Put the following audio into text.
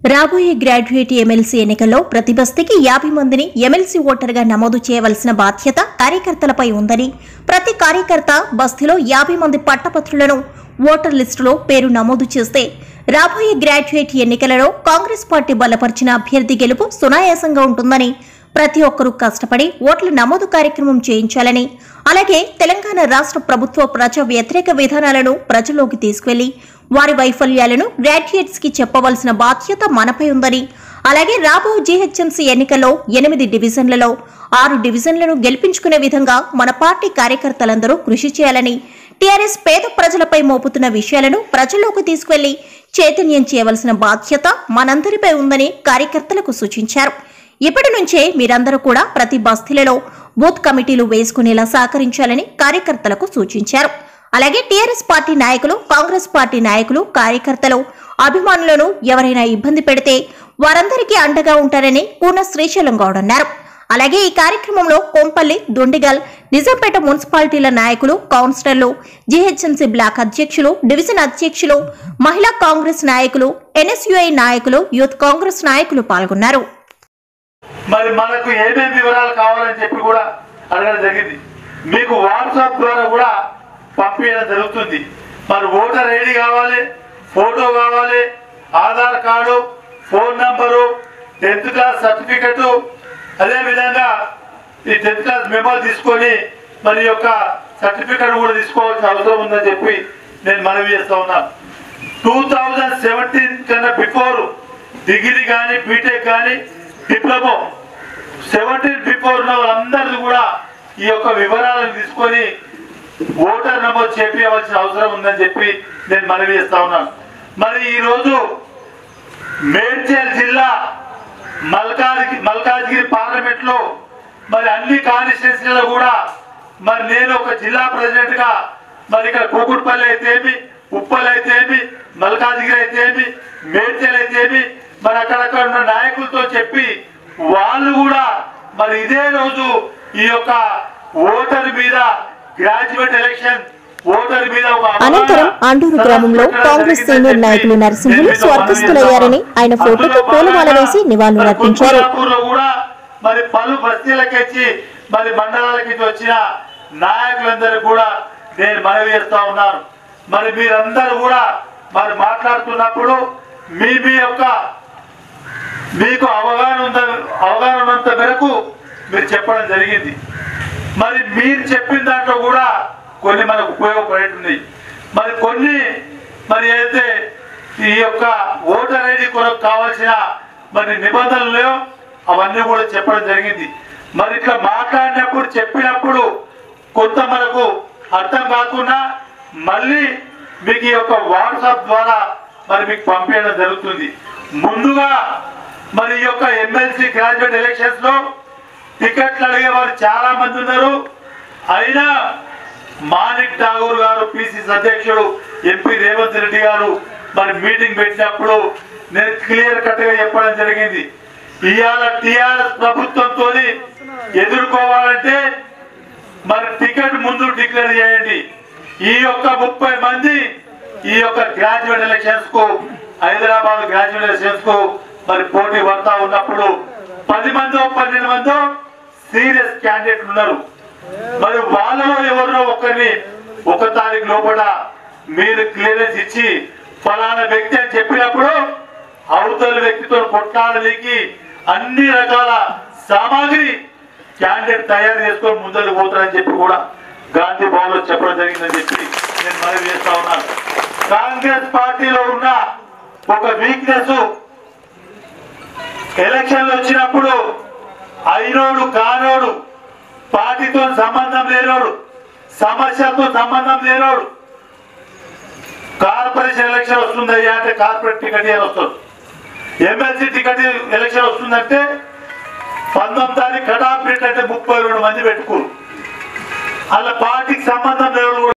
రాబోయే graduate MLC ఎన్నికల్లో ప్రతి బస్తీకి యాభై మందిని ఎమ్మెల్సీ ఓటర్గా నమోదు చేయవలసిన బాధ్యత కార్యకర్తలపై ఉందని ప్రతి కార్యకర్త బస్తీలో యాభై మంది పట్టపత్రులను ఓటర్ లిస్టులో పేరు నమోదు చేస్తే రాబోయే గ్రాడ్యుయేట్ ఎన్నికలలో కాంగ్రెస్ పార్టీ బలపరిచిన అభ్యర్థి గెలుపు సునాయాసంగా ఉంటుందని ప్రతి ఒక్కరూ కష్టపడి ఓట్ల నమోదు కార్యక్రమం చేయించాలని అలాగే తెలంగాణ రాష్ట్ర ప్రభుత్వ ప్రజా వ్యతిరేక విధానాలను ప్రజల్లోకి తీసుకెళ్లి వారి వైఫల్యాలను గ్రాడ్యుయేట్స్ కి చెప్పవలసిన బాధ్యత మనపై ఉందని అలాగే రాబో జీహెచ్ఎంసీ ఎన్నికల్లో ఎనిమిది డివిజన్లలో ఆరు డివిజన్లను గెలిపించుకునే విధంగా మన పార్టీ కార్యకర్తలందరూ కృషి చేయాలని టీఆర్ఎస్ పేద ప్రజలపై మోపుతున్న విషయాలను ప్రజల్లోకి తీసుకెళ్లి చైతన్యం చేయవలసిన బాధ్యత మనందరిపై ఉందని కార్యకర్తలకు సూచించారు ఇప్పటి నుంచే మీరందరూ కూడా ప్రతి బస్తీలలో బూత్ కమిటీలు వేసుకునేలా సహకరించాలని కార్యకర్తలకు సూచించారు అలాగే టీఆర్ఎస్ పార్టీ నాయకులు కాంగ్రెస్ పార్టీ నాయకులు కార్యకర్తలు అభిమానులను ఎవరైనా ఇబ్బంది పెడితే వారందరికీ అండగా ఉంటారని కూన శ్రీశైలం గౌడ్ అన్నారు అలాగే ఈ కార్యక్రమంలో కొంపల్లి దుండిగల్ నిజాంపేట మున్సిపాలిటీల నాయకులు కౌన్సిలర్లు జీహెచ్ఎంసీ బ్లాక్ అధ్యక్షులు డివిజన్ అధ్యక్షులు మహిళా కాంగ్రెస్ నాయకులు ఎన్ఎస్యుఐ నాయకులు యూత్ కాంగ్రెస్ నాయకులు పాల్గొన్నారు మరి మనకు ఏమేమి వివరాలు కావాలని చెప్పి కూడా అడగడం జరిగింది మీకు వాట్సాప్ ద్వారా కూడా పంపించడం జరుగుతుంది మరి ఓటర్ ఐడి కావాలి ఫోటో కావాలి Aadhaar card phone number tenth class certificate అదేవిధంగా ఈ టెన్త్ క్లాస్ మెమో తీసుకొని మరి ఈ యొక్క సర్టిఫికెట్ కూడా తీసుకోవాల్సిన అవసరం ఉందని చెప్పి నేను మనవి చేస్తా ఉన్నాను టూ థౌజండ్ సెవెంటీన్ కన్నా బిఫోర్ డిగ్రీ కానీ బీటెక్ కానీ డిప్లొమో సెవెంటీన్ బిఫోర్ ఉన్న వాళ్ళందరిది కూడా ఈ యొక్క వివరాలను తీసుకొని ఓటర్ నమోదు చేపించవలసిన అవసరం ఉందని చెప్పి నేను మనవి చేస్తా ఉన్నాను మరి ఈరోజు మేడ్చల్ జిల్లా మల్కాజ్గిరి మల్కాజ్గిరి పార్లమెంట్ లో మరి అన్ని కాన్స్టిట్యూన్సీలలో కూడా మరి నేను ఒక జిల్లా ప్రెసిడెంట్ గా మరి ఇక్కడ కూకుట్పల్లి అయితేమి ఉప్పల్ అయితేమి మల్కాజ్గిరి అయితేమి మేడ్చల్ అయితేమి మరి అక్కడక్కడ ఉన్న నాయకులతో చెప్పి వాళ్ళు కూడా మరి ఇదే రోజు ఈ యొక్క ఓటర్ మీద గ్రాడ్యుయేట్ ఎలక్షన్ ఓటర్ మీద ఒక అవగాహన అనంతరం ఆండూరు గ్రామంలో కాంగ్రెస్ సీనియర్ నాయకులు నరసింహులు స్వర్గస్థులయ్యారని ఆయన ఫోటోకు పూలమాల వేసి నివాళులు అర్పించారు కుంకులాపూర్లో కూడా మరి పలు బస్తీలకెచ్చి మరి మండలాలకి వచ్చిన నాయకులందరూ కూడా నేను మనవి చేస్తా ఉన్నాను మరి మీరందరూ కూడా మరి మాట్లాడుతున్నప్పుడు మీ మీ యొక్క మీకు అవగాహన ఉంద అవగాహన ఉన్నంత మేరకు మీరు చెప్పడం జరిగింది మరి మీరు చెప్పిన దాంట్లో కూడా కొన్ని మనకు ఉపయోగపడేటుంది మరి కొన్ని మరి అయితే ఈ యొక్క ఓటర్ ఐడి కొరకు కావాల్సిన మరి నిబంధనలు లేవో అవన్నీ కూడా చెప్పడం జరిగింది మరి ఇట్లా మాట్లాడినప్పుడు చెప్పినప్పుడు కొంత మనకు అర్థం కాకుండా మళ్ళీ మీకు ఈ యొక్క వాట్సాప్ ద్వారా మరి మీకు పంపించడం జరుగుతుంది ముందుగా మరి ఈ యొక్క ఎమ్మెల్సీ గ్రాడ్యుయేట్ ఎలక్షన్స్ లో టికెట్లు అడిగే వారు చాలా మంది ఉన్నారు అయినా మాణిక్ ఠాగూర్ గారు పిసిసి అధ్యక్షుడు ఎంపీ రేవంత్ రెడ్డి గారు మరి మీటింగ్ పెట్టినప్పుడు నేను క్లియర్ కట్ గా చెప్పడం జరిగింది ఇవాళ టిఆర్ఎస్ ప్రభుత్వంతో ఎదుర్కోవాలంటే మరి టికెట్ ముందు డిక్లేర్ చేయండి ఈ యొక్క ముప్పై మంది ఈ యొక్క గ్రాడ్యుయేట్ ఎలక్షన్స్ కు హైదరాబాద్ గ్రాడ్యుయేట్ ఎలక్షన్స్ కు మరి పోటీ పడతా ఉన్నప్పుడు పది మందో పన్నెండు మందో సీరియస్ క్యాండిడేట్ ఉన్నారు మరి వాళ్ళలో ఎవరినో ఒకరిని ఒక తారీఖు లోపల మీరు క్లియరెన్స్ ఇచ్చి ఫలానా వ్యక్తి అని చెప్పినప్పుడు అవతల వ్యక్తితో కొట్లాడడానికి అన్ని రకాల సామాగ్రి క్యాండిడేట్ తయారు చేసుకొని ముందరకు పోతారని చెప్పి కూడా గాంధీ భవన్ లో చెప్పడం జరిగిందని చెప్పి నేను మనవి చేస్తా ఉన్నాను కాంగ్రెస్ పార్టీలో ఉన్న ఒక వీక్నెస్ ఎలక్షన్లు వచ్చినప్పుడు అయినోడు కానోడు పార్టీతో సంబంధం లేనోడు సమస్యతో సంబంధం లేనోడు కార్పొరేషన్ ఎలక్షన్ వస్తుందయ్యా అంటే కార్పొరేట్ టికెట్ అని వస్తుంది ఎమ్మెల్సీ టికెట్ ఎలక్షన్ వస్తుందంటే పంతొమ్మిది తారీఖు కటాఫ్ అంటే ముప్పై రెండు మంది పెట్టుకోరు అలా పార్టీకి సంబంధం లేని వాళ్ళు కూడా